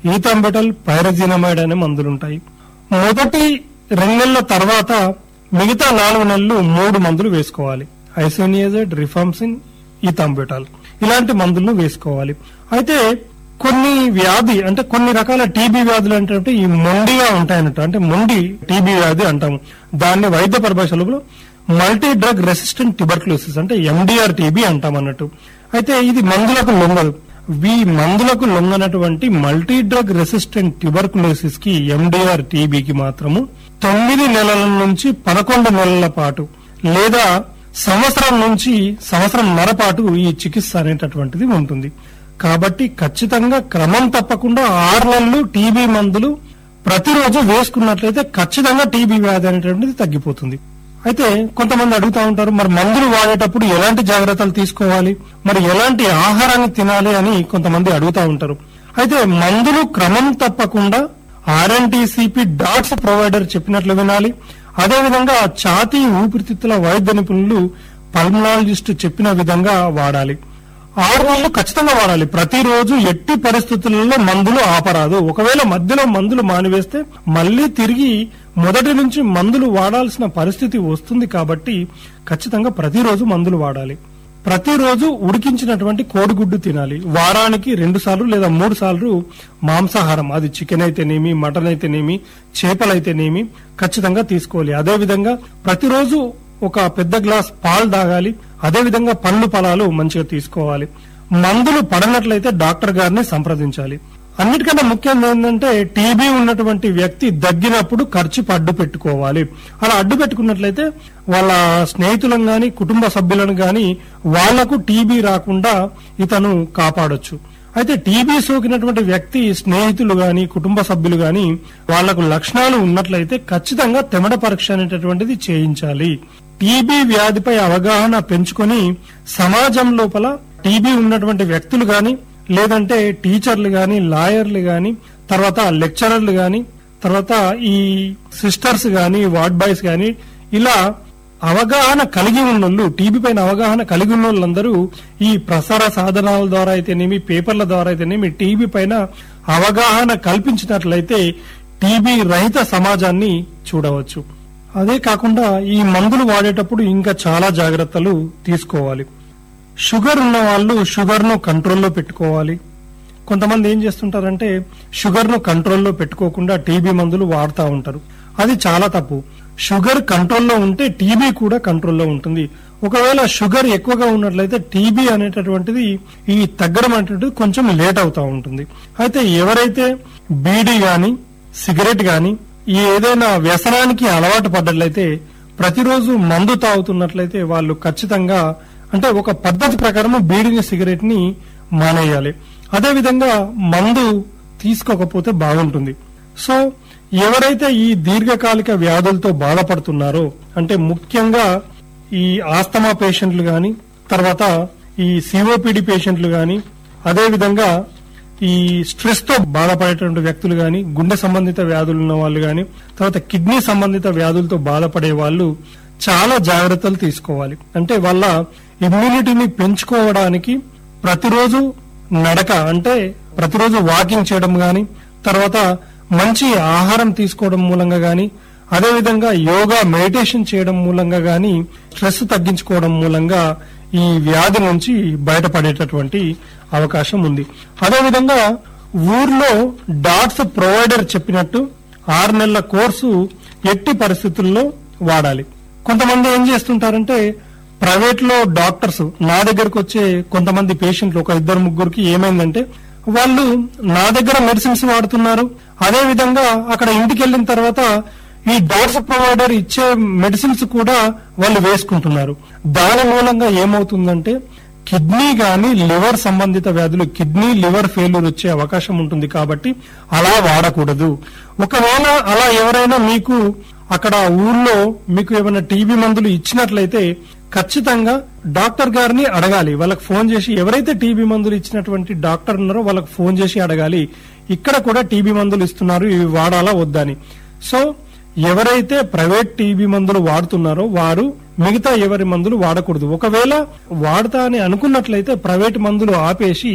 ఈథాంబెటల్ పైరజినమైడ్ అనే మందులు ఉంటాయి మొదటి రెండు నెలల తర్వాత మిగతా నాలుగు నెలలు మూడు మందులు వేసుకోవాలి ఐసోనియజెడ్ రిఫామ్సిన్ ఈథాంబెటాల్ ఇలాంటి మందులను వేసుకోవాలి అయితే కొన్ని వ్యాధి అంటే కొన్ని రకాల టీబీ వ్యాధులు అంటే ఈ మొండిగా ఉంటాయన్నట్టు అంటే మొండి టీబీ వ్యాధి అంటాము దాన్ని వైద్య పరిభాషలో మల్టీ డ్రగ్ రెసిస్టెంట్ ట్యూబర్క్లోసిస్ అంటే ఎండిఆర్ టీబీ అంటాం అన్నట్టు అయితే ఇది మందులకు లొంగదు ఈ మందులకు లొంగనటువంటి మల్టీ డ్రగ్ రెసిస్టెంట్ ట్యూబర్కులోసిస్ కి ఎండిఆర్ టీబీకి మాత్రము తొమ్మిది నెలల నుంచి పదకొండు నెలల పాటు లేదా సంవత్సరం నుంచి సంవత్సరంన్నర పాటు ఈ చికిత్స అనేటటువంటిది ఉంటుంది కాబట్టి ఖచ్చితంగా క్రమం తప్పకుండా ఆరు నెలలు టీబీ మందులు ప్రతిరోజు వేసుకున్నట్లయితే ఖచ్చితంగా టీబీ వ్యాధి అనేటువంటిది తగ్గిపోతుంది అయితే కొంతమంది అడుగుతా ఉంటారు మరి మందులు వాడేటప్పుడు ఎలాంటి జాగ్రత్తలు తీసుకోవాలి మరి ఎలాంటి ఆహారాన్ని తినాలి అని కొంతమంది అడుగుతా ఉంటారు అయితే మందులు క్రమం తప్పకుండా ఆర్ఎన్టీసీపీ డాట్స్ ప్రొవైడర్ చెప్పినట్లు వినాలి అదేవిధంగా ఛాతీ ఊపిరితిత్తుల వైద్య నిపుణులు పల్మనాలజిస్ట్ చెప్పిన విధంగా వాడాలి ఆరు నెలలు ఖచ్చితంగా వాడాలి ప్రతిరోజు ఎట్టి పరిస్థితులలో మందులు ఆపరాదు ఒకవేళ మధ్యలో మందులు మానివేస్తే మళ్ళీ తిరిగి మొదటి నుంచి మందులు వాడాల్సిన పరిస్థితి వస్తుంది కాబట్టి ఖచ్చితంగా ప్రతిరోజు మందులు వాడాలి ప్రతిరోజు ఉడికించినటువంటి కోడిగుడ్డు తినాలి వారానికి రెండు సార్లు లేదా మూడు సార్లు మాంసాహారం అది చికెన్ అయితేనేమి మటన్ అయితేనేమి చేపలైతేనేమి ఖచ్చితంగా తీసుకోవాలి అదేవిధంగా ప్రతిరోజు ఒక పెద్ద గ్లాస్ పాలు తాగాలి అదేవిధంగా పండ్లు ఫలాలు మంచిగా తీసుకోవాలి మందులు పడనట్లయితే డాక్టర్ గారిని సంప్రదించాలి అన్నిటికన్నా ముఖ్యంగా ఏంటంటే టీబీ ఉన్నటువంటి వ్యక్తి దగ్గినప్పుడు ఖర్చు అడ్డు పెట్టుకోవాలి అలా అడ్డు పెట్టుకున్నట్లయితే వాళ్ళ స్నేహితులను గాని కుటుంబ సభ్యులను గాని వాళ్లకు టీబీ రాకుండా ఇతను కాపాడొచ్చు అయితే టీబీ సోకినటువంటి వ్యక్తి స్నేహితులు గాని కుటుంబ సభ్యులు గాని వాళ్లకు లక్షణాలు ఉన్నట్లయితే ఖచ్చితంగా తెమడ పరీక్ష అనేటటువంటిది చేయించాలి టీబీ వ్యాధిపై అవగాహన పెంచుకొని సమాజం లోపల టీబీ ఉన్నటువంటి వ్యక్తులు గాని లేదంటే టీచర్లు గాని లాయర్లు గాని తర్వాత లెక్చరర్లు గాని తర్వాత ఈ సిస్టర్స్ గాని వార్డ్ బాయ్స్ గాని ఇలా అవగాహన కలిగి ఉన్నోళ్ళు టీబీ పైన అవగాహన కలిగి ఉన్న వాళ్ళందరూ ఈ ప్రసార సాధనాల ద్వారా అయితేనేమి పేపర్ల ద్వారా అయితేనేమి టీబీ పైన అవగాహన కల్పించినట్లయితే టీబీ రహిత సమాజాన్ని చూడవచ్చు అదే కాకుండా ఈ మందులు వాడేటప్పుడు ఇంకా చాలా జాగ్రత్తలు తీసుకోవాలి షుగర్ ఉన్న వాళ్ళు షుగర్ ను కంట్రోల్లో పెట్టుకోవాలి కొంతమంది ఏం చేస్తుంటారంటే షుగర్ ను కంట్రోల్లో పెట్టుకోకుండా టీబీ మందులు వాడుతూ ఉంటారు అది చాలా తప్పు షుగర్ కంట్రోల్లో ఉంటే టీబీ కూడా కంట్రోల్లో ఉంటుంది ఒకవేళ షుగర్ ఎక్కువగా ఉన్నట్లయితే టీబీ అనేటటువంటిది ఈ తగ్గడం అనేటువంటిది కొంచెం లేట్ అవుతా ఉంటుంది అయితే ఎవరైతే బీడీ గాని సిగరెట్ గాని ఈ ఏదైనా వ్యసనానికి అలవాటు పడ్డట్లయితే ప్రతిరోజు మందు తాగుతున్నట్లయితే వాళ్ళు ఖచ్చితంగా అంటే ఒక పద్ధతి ప్రకారం బీడీని సిగరెట్ ని మానేయాలి అదేవిధంగా మందు తీసుకోకపోతే బాగుంటుంది సో ఎవరైతే ఈ దీర్ఘకాలిక వ్యాధులతో బాధపడుతున్నారో అంటే ముఖ్యంగా ఈ ఆస్తమా పేషెంట్లు గాని తర్వాత ఈ సిఓపిడి పేషెంట్లు గాని అదేవిధంగా ఈ స్ట్రెస్ తో బాధపడేటువంటి వ్యక్తులు గాని గుండె సంబంధిత వ్యాధులు ఉన్న వాళ్ళు గాని తర్వాత కిడ్నీ సంబంధిత వ్యాధులతో బాధపడే వాళ్ళు చాలా జాగ్రత్తలు తీసుకోవాలి అంటే వాళ్ళ ఇమ్యూనిటీని పెంచుకోవడానికి ప్రతిరోజు నడక అంటే ప్రతిరోజు వాకింగ్ చేయడం గాని తర్వాత మంచి ఆహారం తీసుకోవడం మూలంగా గాని అదేవిధంగా యోగా మెడిటేషన్ చేయడం మూలంగా గాని స్ట్రెస్ తగ్గించుకోవడం మూలంగా ఈ వ్యాధి నుంచి బయటపడేటటువంటి అవకాశం ఉంది అదేవిధంగా ఊర్లో డాట్స్ ప్రొవైడర్ చెప్పినట్టు ఆరు నెలల కోర్సు ఎట్టి పరిస్థితుల్లో వాడాలి కొంతమంది ఏం చేస్తుంటారంటే ప్రైవేట్ లో డాక్టర్స్ నా దగ్గరకు వచ్చే కొంతమంది పేషెంట్లు ఒక ఇద్దరు ముగ్గురికి ఏమైందంటే వాళ్ళు నా దగ్గర మెడిసిన్స్ వాడుతున్నారు అదే విధంగా అక్కడ ఇంటికి వెళ్ళిన తర్వాత ఈ డాక్టర్స్ ప్రొవైడర్ ఇచ్చే మెడిసిన్స్ కూడా వాళ్ళు వేసుకుంటున్నారు దాని మూలంగా ఏమవుతుందంటే కిడ్నీ గాని లివర్ సంబంధిత వ్యాధులు కిడ్నీ లివర్ ఫెయిల్యూర్ వచ్చే అవకాశం ఉంటుంది కాబట్టి అలా వాడకూడదు ఒకవేళ అలా ఎవరైనా మీకు అక్కడ ఊర్లో మీకు ఏమైనా టీబీ మందులు ఇచ్చినట్లయితే ఖచ్చితంగా డాక్టర్ గారిని అడగాలి వాళ్ళకి ఫోన్ చేసి ఎవరైతే టీబీ మందులు ఇచ్చినటువంటి డాక్టర్ ఉన్నారో వాళ్ళకి ఫోన్ చేసి అడగాలి ఇక్కడ కూడా టీబీ మందులు ఇస్తున్నారు ఇవి వాడాలా వద్దని సో ఎవరైతే ప్రైవేట్ టీబీ మందులు వాడుతున్నారో వారు మిగతా ఎవరి మందులు వాడకూడదు ఒకవేళ వాడతా అని అనుకున్నట్లయితే ప్రైవేట్ మందులు ఆపేసి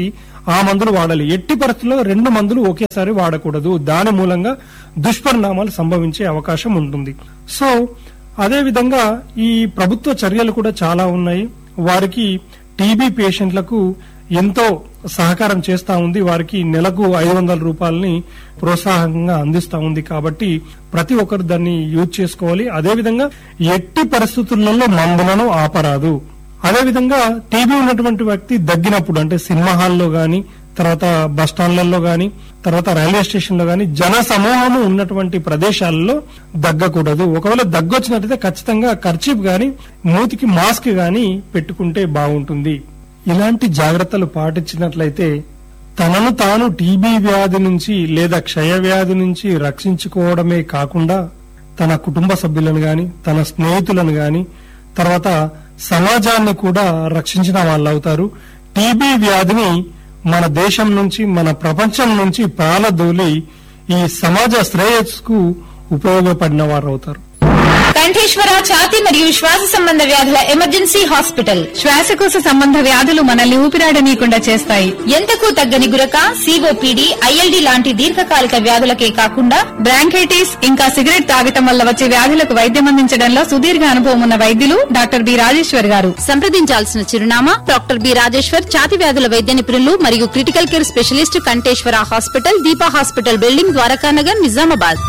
ఆ మందులు వాడాలి ఎట్టి పరిస్థితుల్లో రెండు మందులు ఒకేసారి వాడకూడదు దాని మూలంగా దుష్పరిణామాలు సంభవించే అవకాశం ఉంటుంది సో అదే విధంగా ఈ ప్రభుత్వ చర్యలు కూడా చాలా ఉన్నాయి వారికి టీబీ పేషెంట్లకు ఎంతో సహకారం చేస్తా ఉంది వారికి నెలకు ఐదు వందల రూపాయలని ప్రోత్సాహంగా అందిస్తా ఉంది కాబట్టి ప్రతి ఒక్కరు దాన్ని యూజ్ చేసుకోవాలి అదేవిధంగా ఎట్టి పరిస్థితులలో మందులను ఆపరాదు అదేవిధంగా టీబీ ఉన్నటువంటి వ్యక్తి దగ్గినప్పుడు అంటే సినిమా హాల్లో గాని తర్వాత బస్ స్టాండ్లలో గాని తర్వాత రైల్వే స్టేషన్ లో గాని జన సమూహము ఉన్నటువంటి ప్రదేశాలలో దగ్గకూడదు ఒకవేళ దగ్గొచ్చినట్టయితే ఖచ్చితంగా ఖర్చీప్ గాని మూతికి మాస్క్ గాని పెట్టుకుంటే బాగుంటుంది ఇలాంటి జాగ్రత్తలు పాటించినట్లయితే తనను తాను టీబీ వ్యాధి నుంచి లేదా క్షయ వ్యాధి నుంచి రక్షించుకోవడమే కాకుండా తన కుటుంబ సభ్యులను గాని తన స్నేహితులను గాని తర్వాత సమాజాన్ని కూడా రక్షించిన వాళ్ళు అవుతారు టీబీ వ్యాధిని మన దేశం నుంచి మన ప్రపంచం నుంచి ప్రాలదోలి ఈ సమాజ శ్రేయస్సుకు ఉపయోగపడిన వారు అవుతారు కంఠేశ్వర ఛాతి మరియు శ్వాస సంబంధ వ్యాధుల ఎమర్జెన్సీ హాస్పిటల్ శ్వాసకోశ సంబంధ వ్యాధులు మనల్ని ఊపిరాడనీయకుండా చేస్తాయి ఎంతకు తగ్గని గురక సిఓపిడి ఐఎల్డి లాంటి దీర్ఘకాలిక వ్యాధులకే కాకుండా బ్రాంకైటిస్ ఇంకా సిగరెట్ తాగటం వల్ల వచ్చే వ్యాధులకు వైద్యం అందించడంలో సుదీర్ఘ అనుభవం ఉన్న వైద్యులు డాక్టర్ బి రాజేశ్వర్ గారు సంప్రదించాల్సిన చిరునామా డాక్టర్ బి రాజేశ్వర్ ఛాతి వ్యాధుల వైద్య నిపుణులు మరియు critical care specialist Kanteshwara hospital Deepa hospital building Dwarakanagar Nizamabad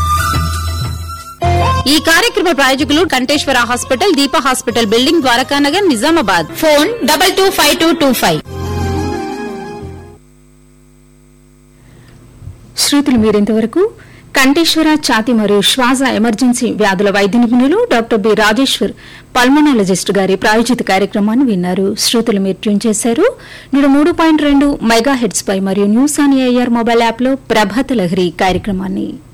ఈ కార్యక్రమ ప్రాయోజకులు Kanteshwara hospital Deepa hospital building Dwarakanagar Nizamabad phone double two five two two five శ్రోతలు మీరింతవరకు కంఠేశ్వర ఛాతి మరియు శ్వాస ఎమర్జెన్సీ వ్యాధుల వైద్య నిపుణులు డాక్టర్ బి రాజేశ్వర్ పల్మనాలజిస్ట్ గారి ప్రాయోజిత కార్యక్రమాన్ని విన్నారు శ్రోతలు మీరు ట్యూన్ చేశారు నూట మూడు పాయింట్ రెండు మెగా హెడ్స్ పై మరియు news on air mobile app లో ప్రభాత లహరి కార్యక్రమాన్ని